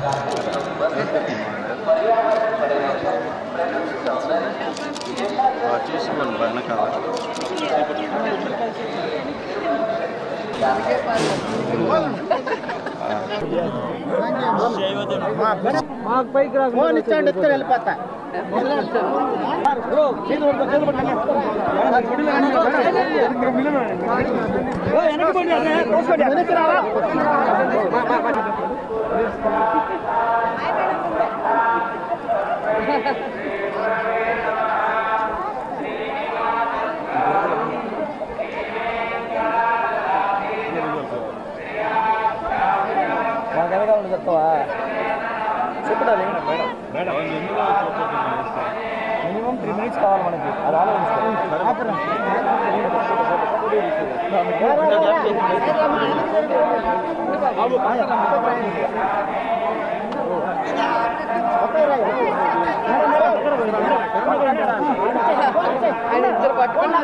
తీసుకోండి వెనకాల ఫోన్ ఇచ్చాండి ఎత్తుకొని వెళ్ళిపోతా వెనక్కి రావా? మాకు ఎలాగా ఉండదు చెప్తావా చెప్పడాలి మినిమం త్రీ మినిట్స్ కావాలి మనకి అది ఆయన ఇద్దరు పట్టుకొని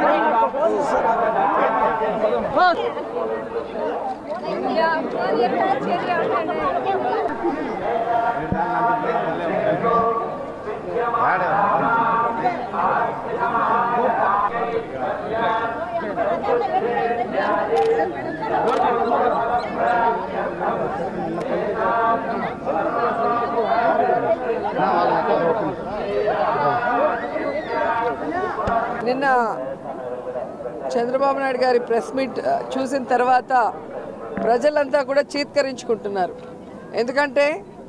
నిన్న చంద్రబాబు నాయుడు గారి ప్రెస్ మీట్ ఆ, చూసిన తర్వాత ప్రజలంతా కూడా చీత్కరించుకుంటున్నారు ఎందుకంటే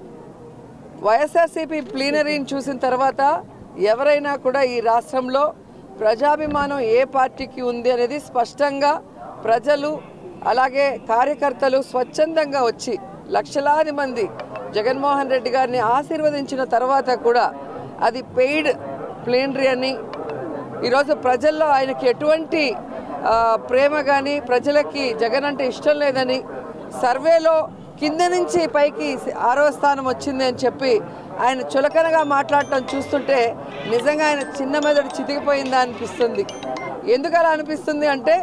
వైఎస్ఆర్సీపీ ప్లీనరీని చూసిన తర్వాత ఎవరైనా కూడా ఈ రాష్ట్రంలో ప్రజాభిమానం ఏ పార్టీకి ఉంది అనేది స్పష్టంగా ప్రజలు అలాగే కార్యకర్తలు స్వచ్ఛందంగా వచ్చి లక్షలాది మంది జగన్మోహన్ రెడ్డి గారిని ఆశీర్వదించిన తర్వాత కూడా అది పెయిడ్ ప్లీనరీ అని ఈరోజు ప్రజల్లో ఆయనకి ఎటువంటి ఆ, ప్రేమ కానీ ప్రజలకి జగన్ అంటే ఇష్టం లేదని సర్వేలో కింద నుంచి పైకి ఆరో స్థానం వచ్చింది అని చెప్పి ఆయన చులకనగా మాట్లాడటం చూస్తుంటే నిజంగా ఆయన చిన్న మెదడు చితికిపోయిందా అనిపిస్తుంది ఎందుకు అలా అనిపిస్తుంది అంటే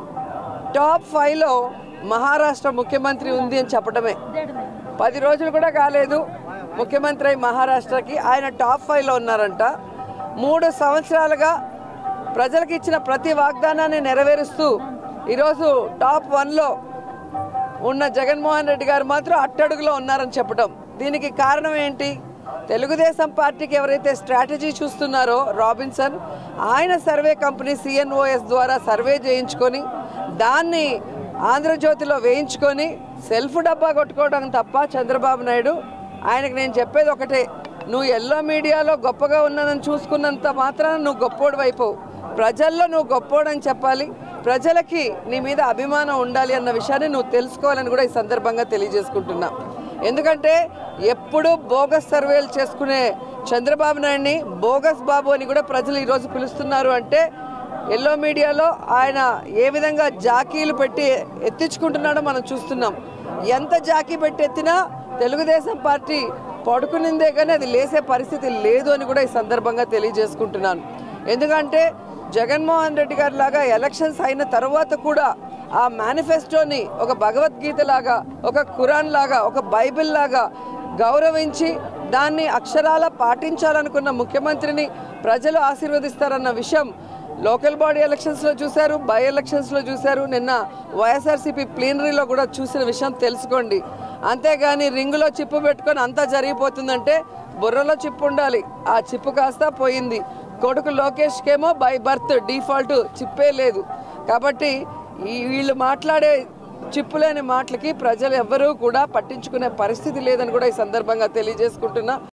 టాప్ ఫైవ్లో మహారాష్ట్ర ముఖ్యమంత్రి ఉంది అని చెప్పడమే పది రోజులు కూడా కాలేదు ముఖ్యమంత్రి అయి మహారాష్ట్రకి ఆయన టాప్ ఫైవ్లో ఉన్నారంట మూడు సంవత్సరాలుగా ప్రజలకు ఇచ్చిన ప్రతి వాగ్దానాన్ని నెరవేరుస్తూ ఈరోజు టాప్ వన్లో ఉన్న జగన్మోహన్ రెడ్డి గారు మాత్రం అట్టడుగులో ఉన్నారని చెప్పడం దీనికి కారణం ఏంటి తెలుగుదేశం పార్టీకి ఎవరైతే స్ట్రాటజీ చూస్తున్నారో రాబిన్సన్ ఆయన సర్వే కంపెనీ సిఎన్ఓఎస్ ద్వారా సర్వే చేయించుకొని దాన్ని ఆంధ్రజ్యోతిలో వేయించుకొని సెల్ఫ్ డబ్బా కొట్టుకోవడం తప్ప చంద్రబాబు నాయుడు ఆయనకు నేను చెప్పేది ఒకటే నువ్వు ఎల్లో మీడియాలో గొప్పగా ఉన్నానని చూసుకున్నంత మాత్రాన నువ్వు గొప్పోడు అయిపోవు ప్రజల్లో నువ్వు గొప్పోడని చెప్పాలి ప్రజలకి నీ మీద అభిమానం ఉండాలి అన్న విషయాన్ని నువ్వు తెలుసుకోవాలని కూడా ఈ సందర్భంగా తెలియజేసుకుంటున్నా ఎందుకంటే ఎప్పుడు బోగస్ సర్వేలు చేసుకునే చంద్రబాబు నాయుడిని బోగస్ బాబు అని కూడా ప్రజలు ఈరోజు పిలుస్తున్నారు అంటే ఎల్లో మీడియాలో ఆయన ఏ విధంగా జాకీలు పెట్టి ఎత్తించుకుంటున్నాడో మనం చూస్తున్నాం ఎంత జాకీ పెట్టి ఎత్తినా తెలుగుదేశం పార్టీ పడుకునిందే కానీ అది లేసే పరిస్థితి లేదు అని కూడా ఈ సందర్భంగా తెలియజేసుకుంటున్నాను ఎందుకంటే జగన్మోహన్ రెడ్డి గారి లాగా ఎలక్షన్స్ అయిన తర్వాత కూడా ఆ మేనిఫెస్టోని ఒక భగవద్గీత లాగా ఒక ఖురాన్ లాగా ఒక బైబిల్ లాగా గౌరవించి దాన్ని అక్షరాల పాటించాలనుకున్న ముఖ్యమంత్రిని ప్రజలు ఆశీర్వదిస్తారన్న విషయం లోకల్ బాడీ ఎలక్షన్స్లో చూశారు బై ఎలక్షన్స్లో చూశారు నిన్న వైఎస్ఆర్సీపీ ప్లీనరీలో కూడా చూసిన విషయం తెలుసుకోండి అంతేగాని రింగులో చిప్పు పెట్టుకొని అంతా జరిగిపోతుందంటే బుర్రలో చిప్పు ఉండాలి ఆ చిప్పు కాస్త పోయింది కొడుకు లోకేష్కేమో బై బర్త్ డిఫాల్ట్ చిప్పే లేదు కాబట్టి ఈ వీళ్ళు మాట్లాడే చిప్పులేని మాటలకి ప్రజలు ఎవ్వరూ కూడా పట్టించుకునే పరిస్థితి లేదని కూడా ఈ సందర్భంగా తెలియజేసుకుంటున్నా